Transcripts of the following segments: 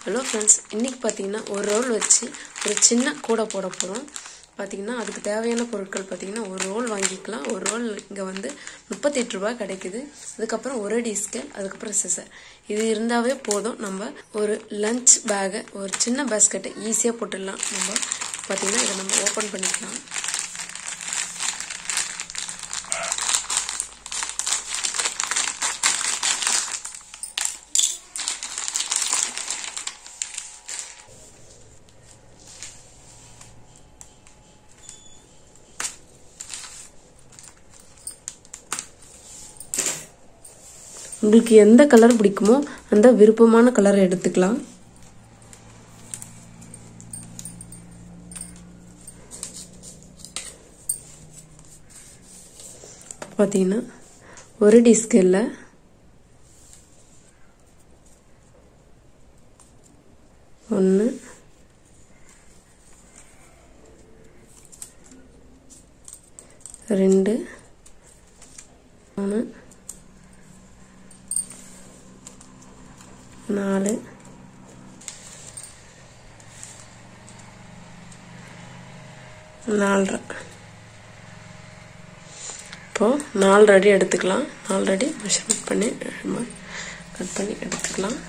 hello friends இன்றைக்கி பார்த்தீங்கன்னா ஒரு ரோல் வச்சு ஒரு சின்ன கூடை போட போகிறோம் பார்த்தீங்கன்னா அதுக்கு தேவையான பொருட்கள் பார்த்தீங்கன்னா ஒரு ரோல் வாங்கிக்கலாம் ஒரு ரோல் இங்கே வந்து முப்பத்தெட்டு ரூபாய் கிடைக்குது அதுக்கப்புறம் ஒரு அடி ஸ்கேல் அதுக்கப்புறம் சிசர் இது இருந்தாவே போதும் நம்ம ஒரு லஞ்ச் பேகை ஒரு சின்ன பேஸ்கெட்டை ஈஸியாக போட்டுடலாம் நம்ம பார்த்தீங்கன்னா இதை நம்ம ஓப்பன் பண்ணிக்கலாம் உங்களுக்கு எந்த கலர் பிடிக்குமோ அந்த விருப்பமான கலரை எடுத்துக்கலாம் பார்த்தீங்கன்னா ஒரு டிஸ்கில் ஒன்று ரெண்டு மூணு நாலு நாலரை இப்போது நாலு அடி எடுத்துக்கலாம் நாலு அடி மெஷர்மெண்ட் பண்ணி கட் பண்ணி எடுத்துக்கலாம்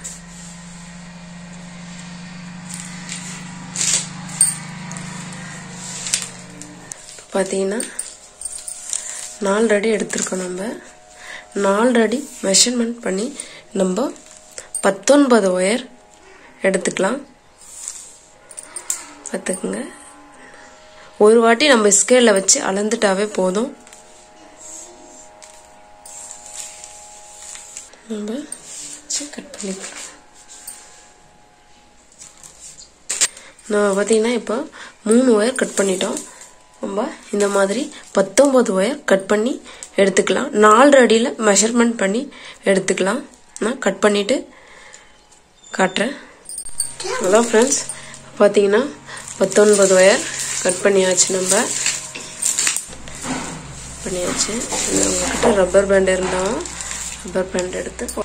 பார்த்தீங்கன்னா நாலு அடி எடுத்திருக்கோம் நம்ம நாலு அடி மெஷர்மெண்ட் பண்ணி நம்ம பத்தொன்பது ஒயர் எடுத்துக்கலாம் பார்த்துக்குங்க ஒரு வாட்டி நம்ம ஸ்கேலில் வச்சு அளந்துட்டாவே போதும் நம்ம வச்சு கட் பண்ணிக்கலாம் நம்ம பார்த்தீங்கன்னா இப்போ மூணு ஒயர் கட் பண்ணிட்டோம் நம்ம இந்த மாதிரி பத்தொம்பது ஒயர் கட் பண்ணி எடுத்துக்கலாம் நாலு அடியில் மெஷர்மெண்ட் பண்ணி எடுத்துக்கலாம் நான் கட் பண்ணிவிட்டு காட்டுறேன் ஹலோ ஃப்ரெண்ட்ஸ் பார்த்தீங்கன்னா பத்தொன்பது ஒயர் கட் பண்ணியாச்சு நம்ம பண்ணியாச்சு உங்ககிட்ட ரப்பர் பேண்ட் இருந்தாலும் ரப்பர் பேண்ட் எடுத்து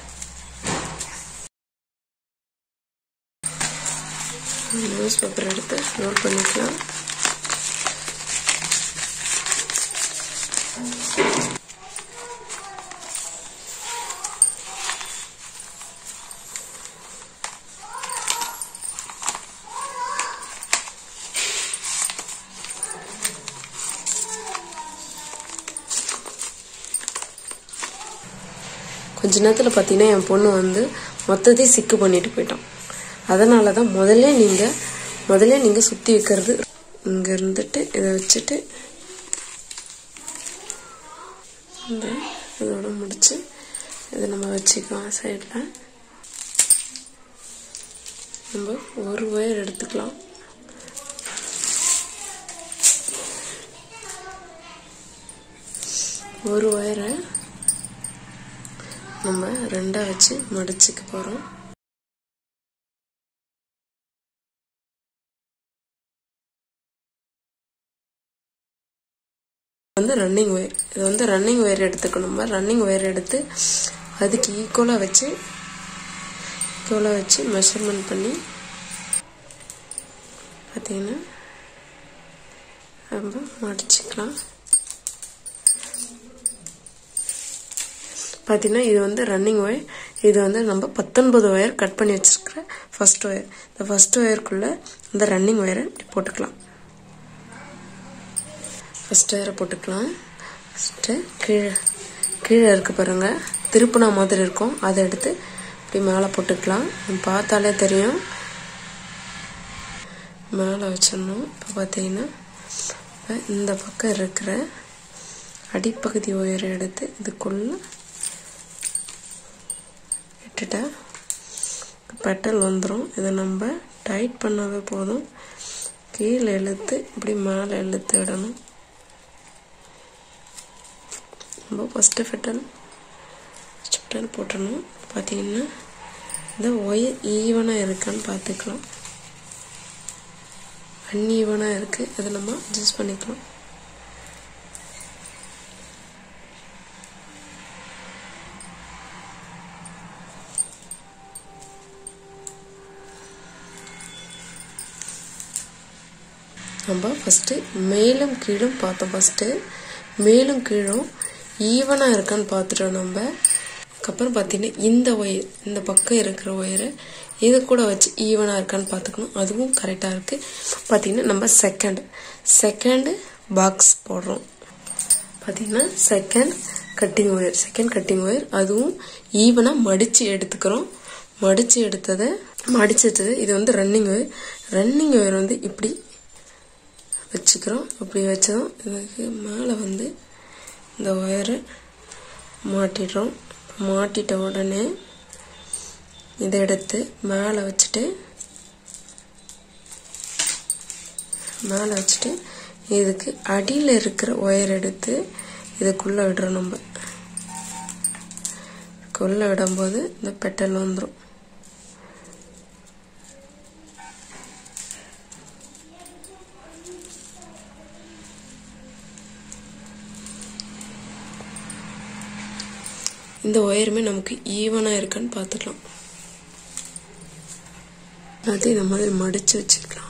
நியூஸ் பேப்பர் எடுத்து ரோல் பண்ணிக்கலாம் கொஞ்ச நேரத்தில் பார்த்தீங்கன்னா என் பொண்ணு வந்து மொத்தத்தையும் சிக்கு பண்ணிட்டு போயிட்டான் அதனால தான் முதல்ல நீங்கள் முதல்ல நீங்கள் சுற்றி வைக்கிறது இங்கே இருந்துட்டு இதை வச்சுட்டு இந்த இதோட முடிச்சு இதை நம்ம வச்சுக்கலாம் சைடில் நம்ம ஒரு ஒயர் எடுத்துக்கலாம் ஒரு ஒயரை நம்ம ரெண்டாக வச்சு மடிச்சுக்க போகிறோம் வந்து ரன்னிங் ஒயர் இது வந்து ரன்னிங் ஒயர் எடுத்துக்கணும் நம்ம ரன்னிங் ஒயர் எடுத்து அதுக்கு ஈக்குவலாக வச்சு ஈக்குவலாக வச்சு மெஷர்மெண்ட் பண்ணி பார்த்தீங்கன்னா நம்ம மடிச்சுக்கலாம் பார்த்தீங்கன்னா இது வந்து ரன்னிங் ஒயர் இது வந்து நம்ம பத்தொன்பது ஒயர் கட் பண்ணி வச்சிருக்கிற ஃபர்ஸ்ட் ஒயர் இந்த ஃபர்ஸ்ட் ஒயருக்குள்ள இந்த ரன்னிங் ஒயரை இப்படி போட்டுக்கலாம் ஃபர்ஸ்ட் ஒயரை போட்டுக்கலாம் ஃபஸ்ட்டு கீழே கீழே இருக்கு பாருங்க திருப்புனா மாதிரி இருக்கும் அதை எடுத்து இப்படி மேலே போட்டுக்கலாம் பார்த்தாலே தெரியும் மேலே வச்சிடணும் இப்போ பார்த்தீங்கன்னா இந்த பக்கம் இருக்கிற அடிப்பகுதி ஒயரை எடுத்து இதுக்குள்ளே விட்டுட்டா பெட்டல் வந்துடும் இதை நம்ம டைட் பண்ணாவே போதும் கீழே இழுத்து இப்படி மேலே இழுத்து விடணும் நம்ம ஃபஸ்ட்டு ஃபெட்டல் ஃபஸ்ட்டு ஃபெட்டல் போட்டணும் பார்த்தீங்கன்னா இந்த ஒயர் ஈவனாக இருக்கான்னு பார்த்துக்கலாம் அன்ஈவனாக இருக்குது அதை நம்ம அட்ஜஸ்ட் பண்ணிக்கலாம் நம்ம ஃபஸ்ட்டு மேலும் கீழும் பார்த்தோம் ஃபஸ்ட்டு மேலும் கீழும் ஈவனாக இருக்கான்னு பார்த்துட்டோம் நம்ம அதுக்கப்புறம் பார்த்தீங்கன்னா இந்த ஒயர் இந்த பக்கம் இருக்கிற ஒயரை இது கூட வச்சு ஈவனாக இருக்கான்னு பார்த்துக்கணும் அதுவும் கரெக்டாக இருக்குது பார்த்தீங்கன்னா நம்ம செகண்ட் செகண்டு பாக்ஸ் போடுறோம் பார்த்தீங்கன்னா second cutting wire second cutting wire அதுவும் ஈவனாக மடித்து எடுத்துக்கிறோம் மடித்து எடுத்ததை மடிச்சிட்டது இது வந்து ரன்னிங் ஒயர் ரன்னிங் ஒயர் வந்து இப்படி வச்சுக்கிறோம் இப்படி வச்சதும் இதுக்கு மேலே வந்து இந்த ஒயரை மாட்டிடுறோம் மாட்டிட்ட உடனே இதை எடுத்து மேலே வச்சுட்டு மேலே வச்சுட்டு இதுக்கு அடியில் இருக்கிற ஒயர் எடுத்து இதுக்குள்ளே விடுறோம் நம்ம குள்ளே விடும்போது இந்த பெட்டல் வந்துடும் இந்த ஒயருமே நமக்கு ஈவனாக இருக்கான்னு பார்த்துக்கலாம் அது இந்த மாதிரி மடித்து வச்சுக்கலாம்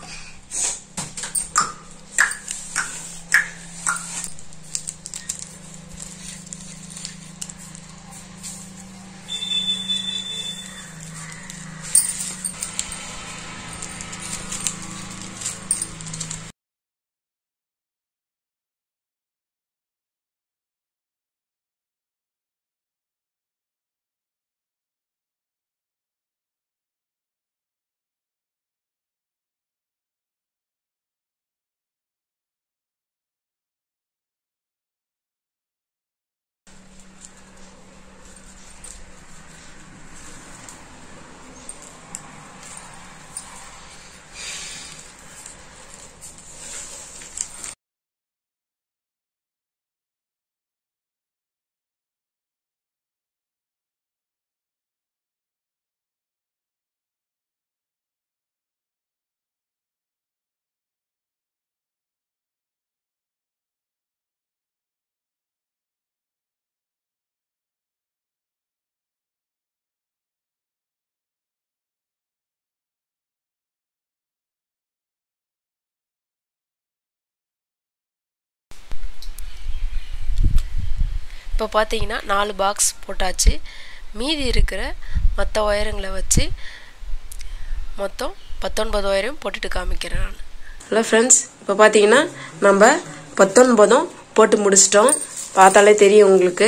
இப்போ பார்த்தீங்கன்னா நாலு பாக்ஸ் போட்டாச்சு மீதி இருக்கிற மற்ற ஒயருங்களை வச்சு மொத்தம் பத்தொன்பது ஒயரையும் போட்டுட்டு காமிக்கிறேன் நான் ஹலோ ஃப்ரெண்ட்ஸ் இப்போ பார்த்தீங்கன்னா நம்ம பத்தொன்பதும் போட்டு முடிச்சிட்டோம் பார்த்தாலே தெரியும் உங்களுக்கு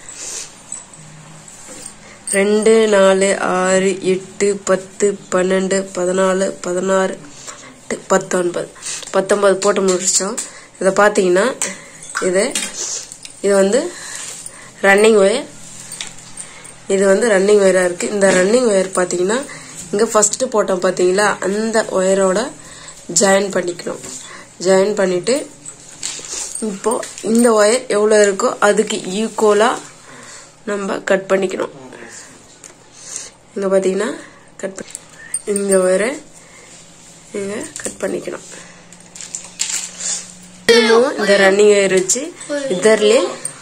ரெண்டு நாலு ஆறு எட்டு பத்து பன்னெண்டு பதினாலு பதினாறு எட்டு, பத்தொன்பது பத்தொன்பது போட்டு முடிச்சிட்டோம் இதை பார்த்தீங்கன்னா இது இது வந்து ரன்னிங் ஒயர் இது வந்து ரன்னிங் ஒயராக இருக்குது இந்த ரன்னிங் ஒயர் பார்த்தீங்கன்னா இங்கே ஃபஸ்ட்டு போட்டோம் பார்த்தீங்களா அந்த ஒயரோட ஜாயின் பண்ணிக்கணும் ஜாயின் பண்ணிவிட்டு இப்போ இந்த ஒயர் எவ்வளோ இருக்கோ அதுக்கு ஈக்குவலாக நம்ம கட் பண்ணிக்கணும் இங்கே பார்த்தீங்கன்னா கட் பண்ணி இந்த ஒயரை இங்கே கட் பண்ணிக்கணும் திரும்பவும் இந்த ரன்னிங் ஒயர் வச்சு இதர்லேயே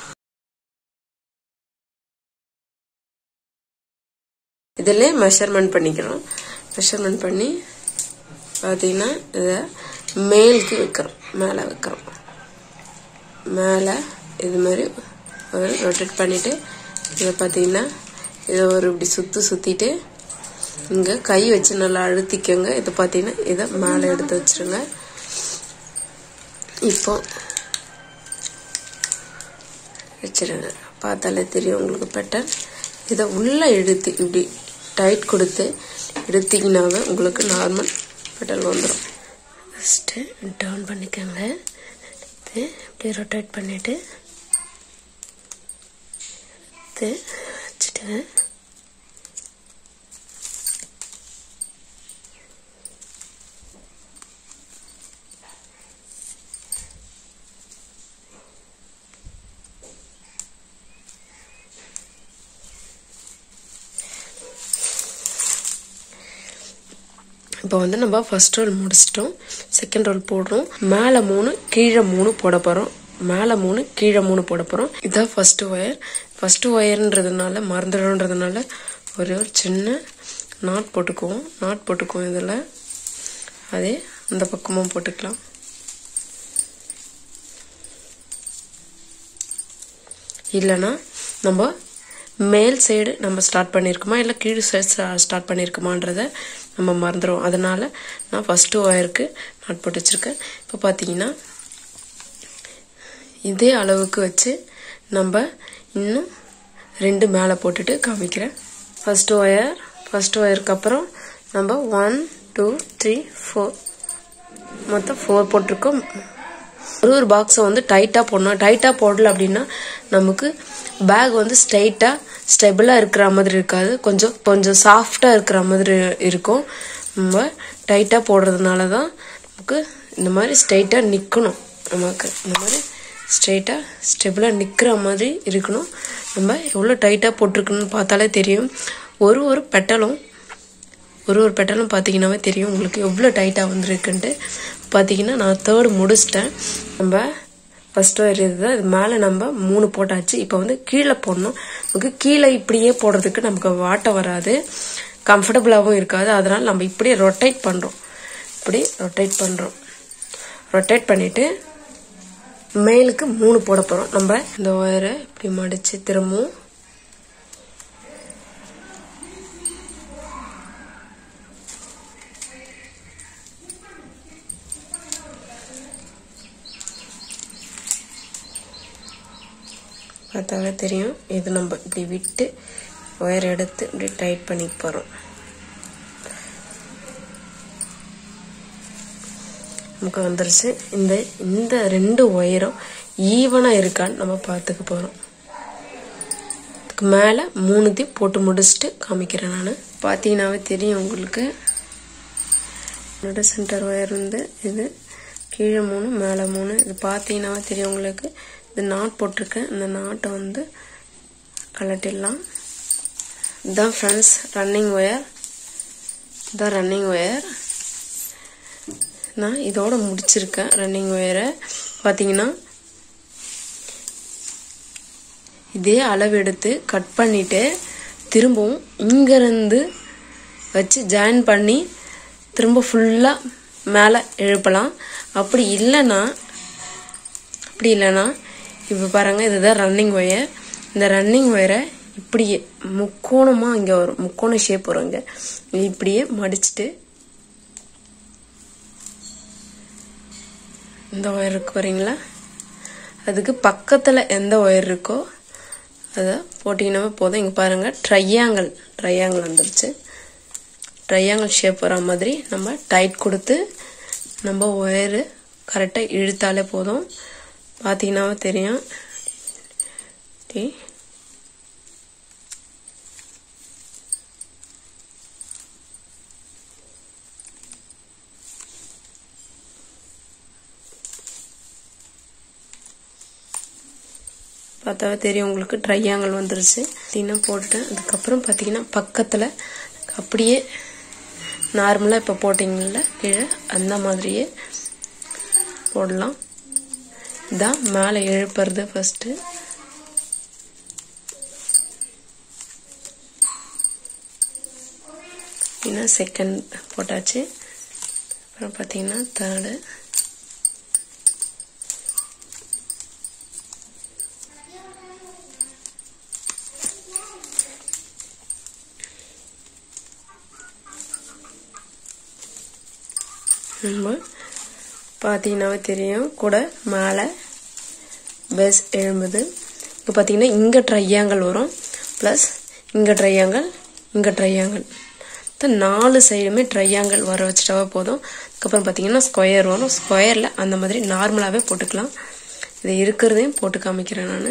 இதில் மெஷர்மெண்ட் பண்ணிக்கிறோம் மெஷர்மெண்ட் பண்ணி பார்த்தீங்கன்னா இதை மேலுக்கு வைக்கிறோம் மேலே வைக்கிறோம் மேலே இது மாதிரி ஒரு ரொட்டேட் பண்ணிவிட்டு இதை பார்த்தீங்கன்னா இதை ஒரு இப்படி சுற்றி சுற்றிட்டு இங்கே கை வச்சு நல்லா அழுத்திக்கோங்க இதை பார்த்தீங்கன்னா இதை மேலே எடுத்து வச்சிருங்க இப்போ வச்சிருங்க பார்த்தாலே தெரியும் உங்களுக்கு பெட்டர் இதை உள்ளே எடுத்து இப்படி டைட் கொடுத்து எடுத்தீங்கன்னாவே உங்களுக்கு நார்மல் பெட்டல் வந்துடும் ஃபஸ்ட்டு டவுன் பண்ணிக்கோங்க இது இப்படி ரொட்டேட் பண்ணிவிட்டு இது வச்சுட்டு இப்போ வந்து நம்ம ஃபர்ஸ்ட் ரோல் முடிச்சிட்டோம் செகண்ட் ரோல் போடுறோம் மேலே மூணு கீழே மூணு போட போகிறோம் மேலே மூணு கீழே மூணு போட போகிறோம் இதான் ஃபர்ஸ்ட் ஒயர் ஃபர்ஸ்ட் ஒயர்ன்றதுனால மறந்துடும்ன்றதுனால ஒரே ஒரு சின்ன நாட் போட்டுக்குவோம் நாட் போட்டுக்குவோம் இதில் அதே அந்த பக்கமும் போட்டுக்கலாம் இல்லைன்னா நம்ம மேல் சைடு நம்ம ஸ்டார்ட் பண்ணியிருக்கோமா இல்லை கீழ் சைடு ஸ்டார்ட் பண்ணியிருக்கோமான்றத நம்ம மறந்துடுவோம் அதனால் நான் ஃபஸ்ட்டு ஒயருக்கு நாட் போட்டு வச்சுருக்கேன் இப்போ பார்த்தீங்கன்னா இதே அளவுக்கு வச்சு நம்ம இன்னும் ரெண்டு மேலே போட்டுட்டு காமிக்கிறேன் ஃபஸ்ட்டு ஒயர் ஃபஸ்ட்டு ஒயருக்கு அப்புறம் நம்ம ஒன் டூ த்ரீ ஃபோர் மொத்தம் ஃபோர் போட்டிருக்கோம் ஒரு ஒரு பாக்ஸை வந்து டைட்டாக போடணும் டைட்டாக போடல அப்படின்னா நமக்கு பேக் வந்து ஸ்ட்ரைட்டாக ஸ்டெபிளாக இருக்கிற மாதிரி இருக்காது கொஞ்சம் கொஞ்சம் சாஃப்டாக இருக்கிற மாதிரி இருக்கும் நம்ம டைட்டாக போடுறதுனால தான் நமக்கு இந்த மாதிரி ஸ்ட்ரைட்டாக நிற்கணும் நமக்கு இந்த மாதிரி ஸ்ட்ரைட்டாக ஸ்டெபிளாக நிற்கிற மாதிரி இருக்கணும் நம்ம எவ்வளோ டைட்டாக போட்டிருக்குன்னு பார்த்தாலே தெரியும் ஒரு ஒரு பெட்டலும் ஒரு ஒரு பெட்டலும் பார்த்தீங்கன்னாவே தெரியும் உங்களுக்கு எவ்வளோ டைட்டாக வந்திருக்குன்ட்டு பார்த்தீங்கன்னா நான் தேர்டு முடிச்சிட்டேன் நம்ம ஃபஸ்ட் ஒயர் இதுதான் இது மேலே நம்ம மூணு போட்டாச்சு இப்போ வந்து கீழே போடணும் நமக்கு கீழே இப்படியே போடுறதுக்கு நமக்கு வாட்டை வராது கம்ஃபர்டபுளாகவும் இருக்காது அதனால் நம்ம இப்படியே ரொட்டேட் பண்ணுறோம் இப்படி ரொட்டேட் பண்ணுறோம் ரொட்டேட் பண்ணிவிட்டு மேலுக்கு மூணு போட போகிறோம் நம்ம இந்த ஒயரை இப்படி மடித்து திரும்பவும் பார்த்தாவே தெரியும் இது நம்ம இப்படி விட்டு ஒயர் எடுத்து இப்படி டைட் பண்ணி போகிறோம் நமக்கு வந்துருச்சு இந்த இந்த ரெண்டு ஒயரும் ஈவனாக இருக்கான்னு நம்ம பார்த்துக்க போகிறோம் அதுக்கு மேலே மூணுத்தையும் போட்டு முடிச்சுட்டு காமிக்கிறேன் நான் பார்த்தீங்கன்னாவே தெரியும் உங்களுக்கு என்னோட சென்டர் ஒயர் வந்து இது கீழே மூணு மேலே மூணு இது பார்த்தீங்கன்னாவே தெரியும் உங்களுக்கு இது நாட் போட்டிருக்கேன் இந்த நாட்டை வந்து கலட்டிடலாம் இதுதான் ஃப்ரெண்ட்ஸ் ரன்னிங் ஒயர் இதுதான் ரன்னிங் ஒயர் நான் இதோட முடிச்சிருக்கேன் ரன்னிங் ஒயரை பார்த்தீங்கன்னா இதே அளவு எடுத்து கட் பண்ணிட்டு திரும்பவும் இங்கேருந்து வச்சு ஜாயின் பண்ணி திரும்ப ஃபுல்லாக மேலே எழுப்பலாம் அப்படி இல்லைன்னா அப்படி இல்லைன்னா இப்போ பாருங்கள் இதுதான் ரன்னிங் ஒயர் இந்த ரன்னிங் ஒயரை இப்படியே முக்கோணமாக இங்கே வரும் முக்கோண ஷேப் வரும் இங்கே இப்படியே மடிச்சுட்டு இந்த ஒயர் இருக்கு வரீங்களா அதுக்கு பக்கத்தில் எந்த ஒயர் இருக்கோ அதை போட்டிங்கன்னா போதும் இங்கே பாருங்கள் ட்ரையாங்கிள் ட்ரையாங்கிள் வந்துருச்சு ட்ரையாங்கிள் ஷேப் வர மாதிரி நம்ம டைட் கொடுத்து நம்ம ஒயரு கரெக்டாக இழுத்தாலே போதும் பார்த்தீங்கன்னாவே தெரியும் பார்த்தாவே தெரியும் உங்களுக்கு ட்ரையாங்கிள் வந்துருச்சு பார்த்தீங்கன்னா போட்டுட்டேன் அதுக்கப்புறம் பார்த்தீங்கன்னா பக்கத்தில் அப்படியே நார்மலாக இப்போ போட்டிங்கள்ல கீழே அந்த மாதிரியே போடலாம் இதான் மேலே எழுப்புறது ஃபஸ்ட்டு இன்னும் செகண்ட் போட்டாச்சு அப்புறம் பார்த்தீங்கன்னா தேர்டு நம்ம பார்த்தீங்கன்னாவே தெரியும் கூட மேலே பேஸ் எழும்புது இப்போ பார்த்தீங்கன்னா இங்கே ட்ரையாங்கல் வரும் ப்ளஸ் இங்கே ட்ரையாங்கல் இங்கே ட்ரையாங்கல் நாலு சைடுமே ட்ரையாங்கல் வர வச்சுட்டாவே போதும் அதுக்கப்புறம் பார்த்தீங்கன்னா ஸ்கொயர் வரும் ஸ்கொயரில் அந்த மாதிரி நார்மலாகவே போட்டுக்கலாம் இது இருக்கிறதையும் போட்டு காமிக்கிறேன் நான்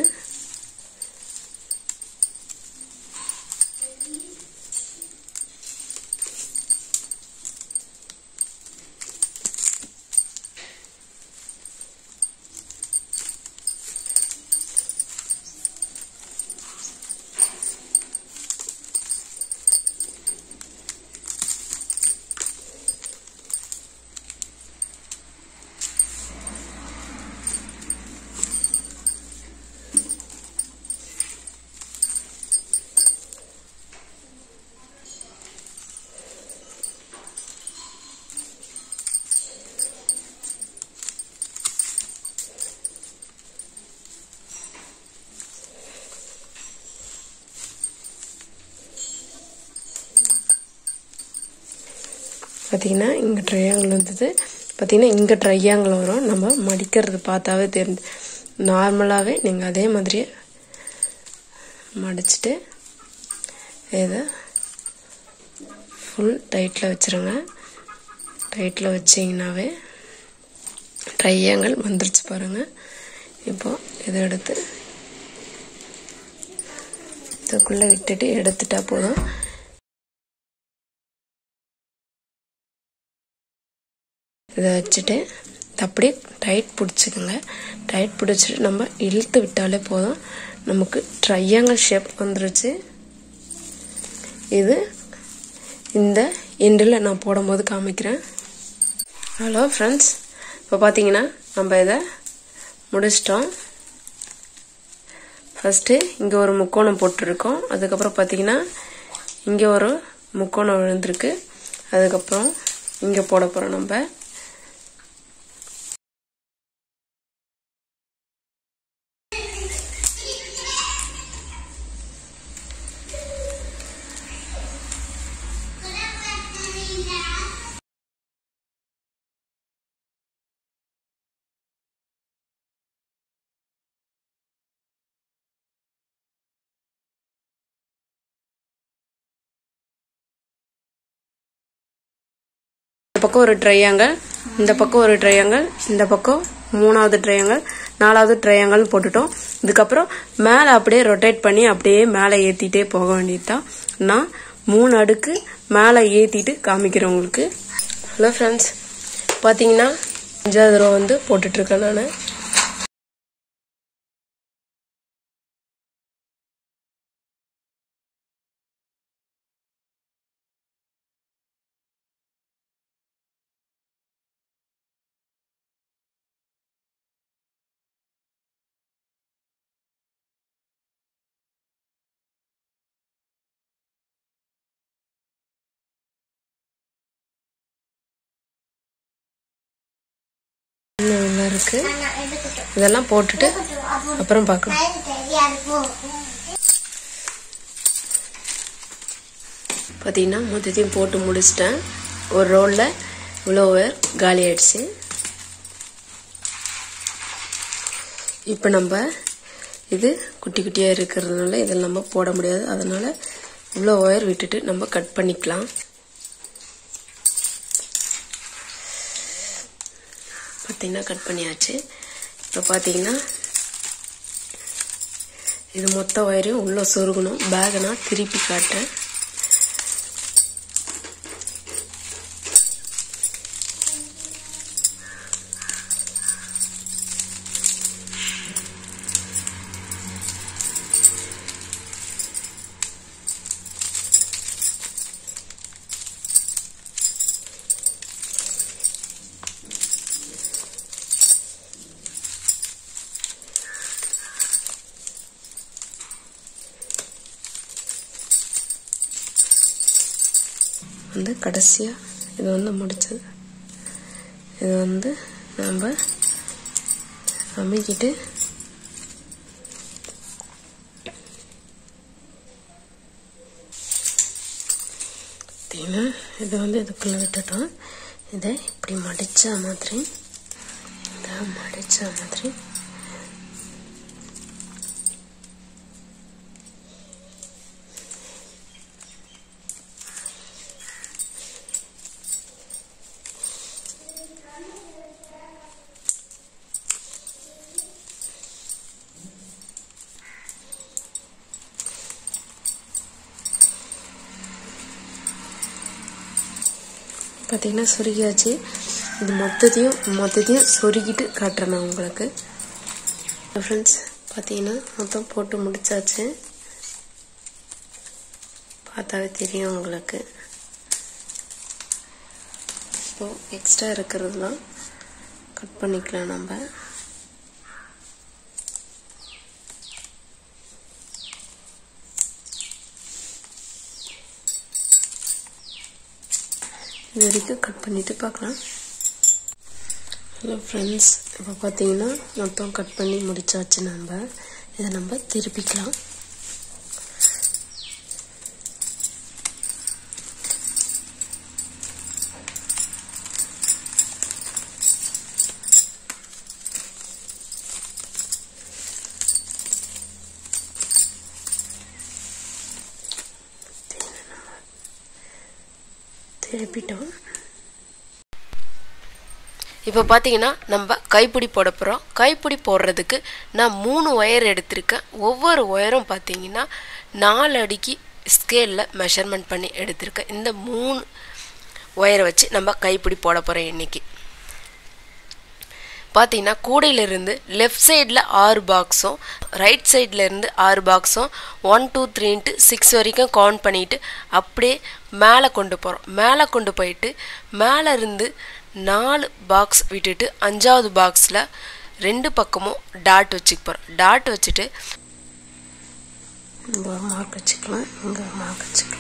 பார்த்தீங்கன்னா இங்கே ட்ரையாங்கிள் வந்தது பார்த்தீங்கன்னா இங்கே ட்ரையாங்கிள் வரும் நம்ம மடிக்கிறது பார்த்தாவே தெரிஞ்சு நார்மலாகவே நீங்கள் அதே மாதிரியே மடிச்சுட்டு இதை ஃபுல் டைட்டில் வச்சுருங்க டைட்டில் வச்சிங்கனாவே ட்ரையாங்கிள் வந்துருச்சு பாருங்கள் இப்போ இதை எடுத்து இதுக்குள்ளே விட்டுட்டு எடுத்துட்டா போதும் இதை வச்சுட்டு அப்படியே டைட் பிடிச்சிக்கோங்க டைட் பிடிச்சிட்டு நம்ம இழுத்து விட்டாலே போதும் நமக்கு ட்ரையாங்கிள் ஷேப் வந்துருச்சு இது இந்த எண்டில் நான் போடும்போது காமிக்கிறேன் ஹலோ ஃப்ரெண்ட்ஸ் இப்போ பார்த்தீங்கன்னா நம்ம இதை முடிச்சிட்டோம் ஃபஸ்ட்டு இங்கே ஒரு முக்கோணம் போட்டிருக்கோம் அதுக்கப்புறம் பார்த்தீங்கன்னா இங்கே ஒரு முக்கோணம் விழுந்திருக்கு அதுக்கப்புறம் இங்கே போட போகிறோம் நம்ம இந்த பக்கம் ஒரு ட்ரையாங்கல் இந்த பக்கம் ஒரு ட்ரையாங்கல் இந்த பக்கம் மூணாவது ட்ரையாங்கல் நாலாவது ட்ரையாங்கல் போட்டுட்டோம் இதுக்கப்புறம் மேலே அப்படியே ரொட்டேட் பண்ணி அப்படியே மேலே ஏற்றிட்டே போக வேண்டியதுதான் நான் மூணு அடுக்கு மேலே ஏற்றிட்டு காமிக்கிறேன் உங்களுக்கு ஹலோ ஃப்ரெண்ட்ஸ் பார்த்தீங்கன்னா அஞ்சாவது ரோ வந்து போட்டுட்ருக்கேன் நான் இன்னும் நல்லா இருக்கு இதெல்லாம் போட்டுட்டு அப்புறம் பார்க்கலாம் பார்த்தீங்கன்னா மொத்தத்தையும் போட்டு முடிச்சிட்டேன் ஒரு ரோலில் இவ்வளோ ஒயர் காலி ஆயிடுச்சு இப்போ நம்ம இது குட்டி குட்டியாக இருக்கிறதுனால இதில் நம்ம போட முடியாது அதனால் இவ்வளோ ஒயர் விட்டுட்டு நம்ம கட் பண்ணிக்கலாம் பார்த்தீங்கன்னா கட் பண்ணியாச்சு இப்போ பார்த்தீங்கன்னா இது மொத்த ஒயரையும் உள்ளே சொருகணும் பேகை நான் திருப்பி காட்டுறேன் வந்து கடைசியாக இது வந்து முடிச்சது இது வந்து நம்ம அமைக்கிட்டு பார்த்தீங்கன்னா இது வந்து இதுக்குள்ளே விட்டுட்டோம் இதை இப்படி மடித்த மாதிரி இதை மடித்த மாதிரி பார்த்தீங்கன்னா சொருகியாச்சு இது மொத்தத்தையும் மொத்தத்தையும் சொருகிட்டு காட்டுறேன் நான் உங்களுக்கு ஃப்ரெண்ட்ஸ் பார்த்தீங்கன்னா மொத்தம் போட்டு முடிச்சாச்சு பார்த்தாவே தெரியும் உங்களுக்கு இப்போ எக்ஸ்ட்ரா இருக்கிறதுலாம் கட் பண்ணிக்கலாம் நம்ம இது வரைக்கும் கட் பண்ணிட்டு பார்க்கலாம் ஹலோ ஃப்ரெண்ட்ஸ் இப்போ பார்த்தீங்கன்னா மொத்தம் கட் பண்ணி முடிச்சாச்சு நம்ம இதை நம்ம திருப்பிக்கலாம் திருப்பிட்டோம் இப்போ பார்த்தீங்கன்னா நம்ம கைப்பிடி போட போகிறோம் கைப்பிடி போடுறதுக்கு நான் மூணு ஒயர் எடுத்திருக்கேன் ஒவ்வொரு ஒயரும் பார்த்தீங்கன்னா நாலு அடிக்கு ஸ்கேலில் மெஷர்மெண்ட் பண்ணி எடுத்திருக்கேன் இந்த மூணு ஒயரை வச்சு நம்ம கைப்பிடி போட போகிறோம் இன்றைக்கி பார்த்தீங்கன்னா கூடையிலிருந்து லெஃப்ட் சைடில் ஆறு பாக்ஸும் ரைட் சைடில் இருந்து ஆறு பாக்ஸும் ஒன் டூ த்ரீன்ட்டு சிக்ஸ் வரைக்கும் கவுண்ட் பண்ணிவிட்டு அப்படியே மேலே கொண்டு போகிறோம் மேலே கொண்டு போயிட்டு மேலே இருந்து நாலு பாக்ஸ் விட்டுட்டு அஞ்சாவது பாக்ஸில் ரெண்டு பக்கமும் டாட் வச்சுக்க போகிறோம் டாட் வச்சுட்டு இங்கே ஒரு மார்க் வச்சுக்கலாம் இங்கே ஒரு மார்க் வச்சுக்கலாம்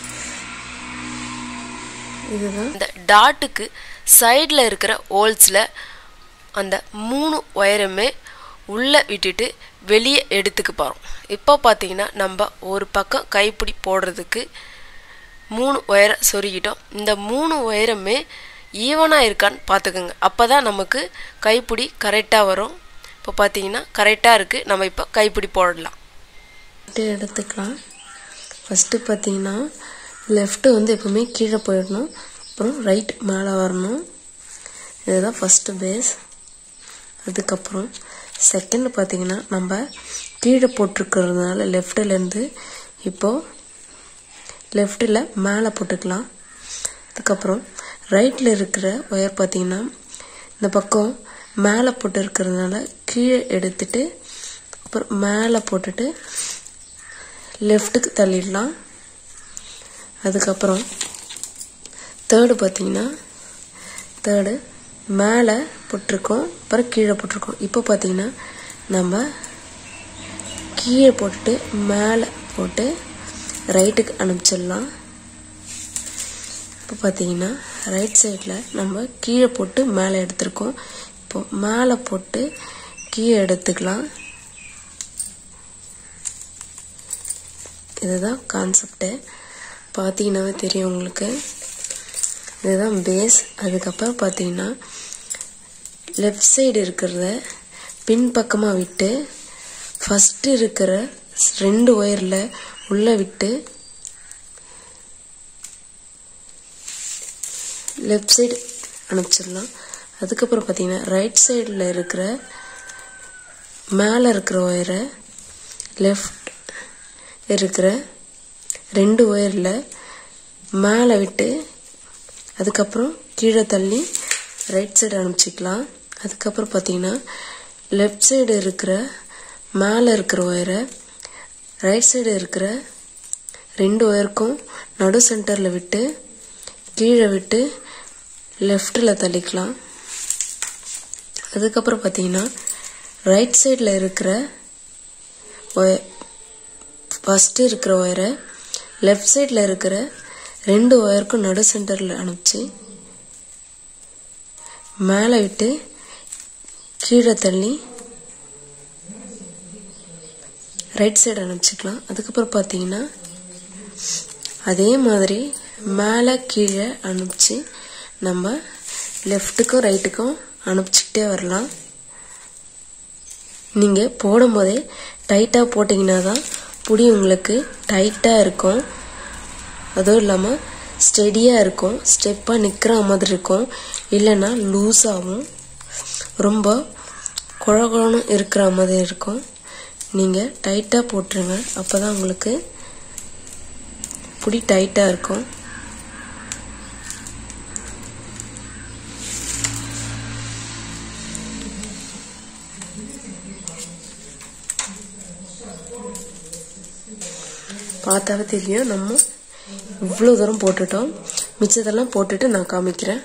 இதுதான் இந்த டாட்டுக்கு சைடில் இருக்கிற ஹோல்ஸில் அந்த மூணு ஒயருமே உள்ளே விட்டுட்டு வெளியே எடுத்துக்க போகிறோம் இப்போ பார்த்தீங்கன்னா நம்ம ஒரு பக்கம் கைப்பிடி போடுறதுக்கு மூணு ஒயரை சொருகிட்டோம் இந்த மூணு ஒயருமே ஈவனாக இருக்கான்னு பார்த்துக்கோங்க அப்போ தான் நமக்கு கைப்பிடி கரெக்டாக வரும் இப்போ பார்த்தீங்கன்னா கரெக்டாக இருக்குது நம்ம இப்போ கைப்பிடி போடலாம் ஃபஸ்ட்டு எடுத்துக்கலாம் ஃபஸ்ட்டு பார்த்தீங்கன்னா லெஃப்ட்டு வந்து எப்பவுமே கீழே போயிடணும் அப்புறம் ரைட் மேலே வரணும் இதுதான் ஃபஸ்ட்டு பேஸ் அதுக்கப்புறம் செகண்ட் பார்த்தீங்கன்னா நம்ம கீழே போட்டிருக்கிறதுனால லெஃப்டிலேருந்து இப்போது லெஃப்ட்டில் மேலே போட்டுக்கலாம் அதுக்கப்புறம் ரைட்டில் இருக்கிற ஒயர் பார்த்தீங்கன்னா இந்த பக்கம் மேலே போட்டு இருக்கிறதுனால கீழே எடுத்துட்டு அப்புறம் மேலே போட்டுட்டு லெஃப்ட்டுக்கு தள்ளிடலாம் அதுக்கப்புறம் தேர்டு பார்த்தீங்கன்னா தேர்டு மேலே போட்டிருக்கோம் அப்புறம் கீழே போட்டிருக்கோம் இப்போ பார்த்தீங்கன்னா நம்ம கீழே போட்டுட்டு மேலே போட்டு ரைட்டுக்கு அனுப்பிச்சிடலாம் இப்போ பார்த்தீங்கன்னா ரைட் சைடில் நம்ம கீழே போட்டு மேலே எடுத்திருக்கோம் இப்போ மேலே போட்டு கீழே எடுத்துக்கலாம் இதுதான் கான்செப்டு பார்த்தீங்கன்னாவே தெரியும் உங்களுக்கு இதுதான் பேஸ் அதுக்கப்புறம் பார்த்தீங்கன்னா லெஃப்ட் சைடு இருக்கிறத பின்பக்கமாக விட்டு ஃபஸ்ட்டு இருக்கிற ரெண்டு ஒயரில் உள்ளே விட்டு லெஃப்ட் சைடு அனுப்பிச்சிடலாம் அதுக்கப்புறம் பார்த்தீங்கன்னா ரைட் சைடில் இருக்கிற மேலே இருக்கிற ஒயரை லெஃப்ட் இருக்கிற ரெண்டு ஒயரில் மேலே விட்டு அதுக்கப்புறம் கீழே தள்ளி ரைட் சைடு அனுப்பிச்சிக்கலாம் அதுக்கப்புறம் பார்த்தீங்கன்னா லெஃப்ட் சைடு இருக்கிற மேலே இருக்கிற ஒயரை ரைட் சைடு இருக்கிற ரெண்டு ஒயருக்கும் நடு சென்டரில் விட்டு கீழே விட்டு லெஃப்டில் தள்ளிக்கலாம் அதுக்கப்புறம் பார்த்தீங்கன்னா ரைட் சைடில் இருக்கிற ஒய ஃபஸ்ட்டு இருக்கிற ஒயரை லெஃப்ட் சைடில் இருக்கிற ரெண்டு ஒயருக்கும் நடு சென்டரில் அனுப்பிச்சு மேலே விட்டு கீழே தள்ளி ரைட் சைடு அனுப்பிச்சிக்கலாம் அதுக்கப்புறம் பார்த்தீங்கன்னா அதே மாதிரி மேலே கீழே அனுப்பிச்சு நம்ம லெஃப்ட்டுக்கும் ரைட்டுக்கும் அனுப்பிச்சிக்கிட்டே வரலாம் நீங்கள் போடும்போதே டைட்டாக போட்டிங்கன்னா தான் புடி உங்களுக்கு டைட்டாக இருக்கும் அதுவும் இல்லாமல் ஸ்டெடியாக இருக்கும் ஸ்டெப்பாக நிற்கிற மாதிரி இருக்கும் இல்லைன்னா லூஸாகவும் ரொம்ப குழ குழன்னு இருக்கிற மாதிரி இருக்கும் நீங்கள் டைட்டாக போட்டுருங்க அப்போ தான் உங்களுக்கு புடி டைட்டாக இருக்கும் பார்த்தாவே தெரியும் நம்ம இவ்வளோ தூரம் போட்டுட்டோம் மிச்சத்தெல்லாம் போட்டுட்டு நான் காமிக்கிறேன்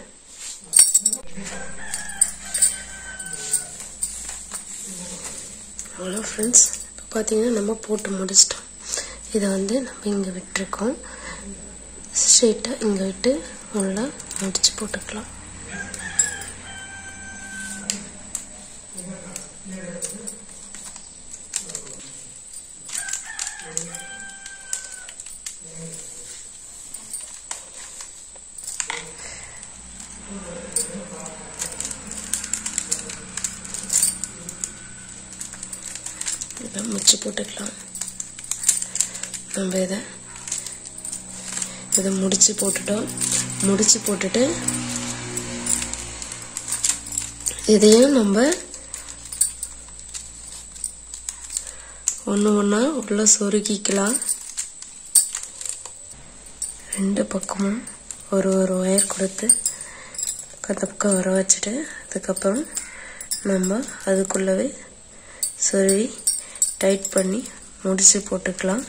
ஹலோ ஃப்ரெண்ட்ஸ் இப்போ பார்த்தீங்கன்னா நம்ம போட்டு முடிச்சிட்டோம் இதை வந்து நம்ம இங்கே விட்டுருக்கோம் ஸ்ட்ரெயிட்டாக இங்கே விட்டு நல்லா முடிச்சு போட்டுக்கலாம் இதை முடிச்சு போட்டுக்கலாம் நம்ம இதை இதை முடிச்சு போட்டுட்டோம் முடிச்சு போட்டுட்டு இதையும் நம்ம ஒன்று ஒன்றா உள்ள சொருகிக்கலாம் ரெண்டு பக்கமும் ஒரு ஒரு ஒயர் கொடுத்து அந்த பக்கம் வர வச்சுட்டு அதுக்கப்புறம் நம்ம அதுக்குள்ளவே சொருவி டைட் பண்ணி முடிச்சு போட்டுக்கலாம்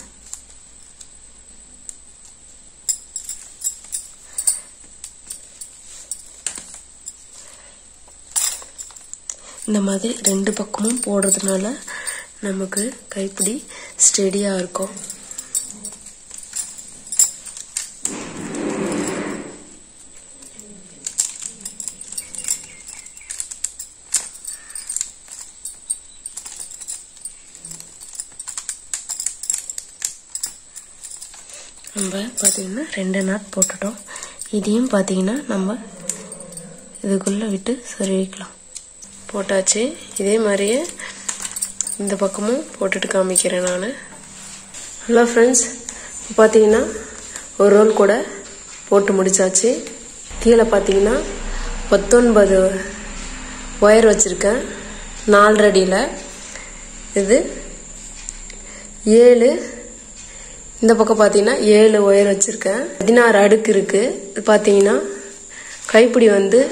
இந்த மாதிரி ரெண்டு பக்கமும் போடுறதுனால நமக்கு கைப்பிடி ஸ்டெடியாக இருக்கும் நம்ம பார்த்தீங்கன்னா ரெண்டு நாட் போட்டுட்டோம் இதையும் பார்த்தீங்கன்னா நம்ம இதுக்குள்ளே விட்டு சொருவிக்கலாம் போட்டாச்சு இதே மாதிரியே இந்த பக்கமும் போட்டுட்டு காமிக்கிறேன் நான் ஹலோ ஃப்ரெண்ட்ஸ் பார்த்தீங்கன்னா ஒரு ரோல் கூட போட்டு முடிச்சாச்சு கீழே பார்த்தீங்கன்னா பத்தொன்பது ஒயர் வச்சுருக்கேன் நாலு அடியில் இது ஏழு இந்த பக்கம் பார்த்தீங்கன்னா ஏழு ஒயர் வச்சுருக்கேன் பதினாறு அடுக்கு இருக்குது இது பார்த்தீங்கன்னா கைப்பிடி வந்து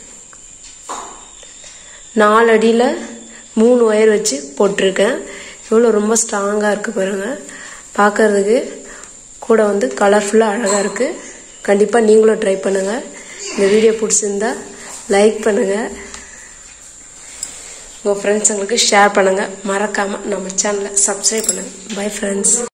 நாலு அடியில் மூணு ஒயர் வச்சு போட்டிருக்கேன் இவ்வளோ ரொம்ப ஸ்ட்ராங்காக இருக்குது பாருங்கள் பார்க்கறதுக்கு கூட வந்து கலர்ஃபுல்லாக அழகாக இருக்குது கண்டிப்பாக நீங்களும் ட்ரை பண்ணுங்கள் இந்த வீடியோ பிடிச்சிருந்தா லைக் பண்ணுங்கள் உங்கள் ஃப்ரெண்ட்ஸுங்களுக்கு ஷேர் பண்ணுங்கள் மறக்காமல் நம்ம சேனலை சப்ஸ்கிரைப் பண்ணுங்கள் பை ஃப்ரெண்ட்ஸ்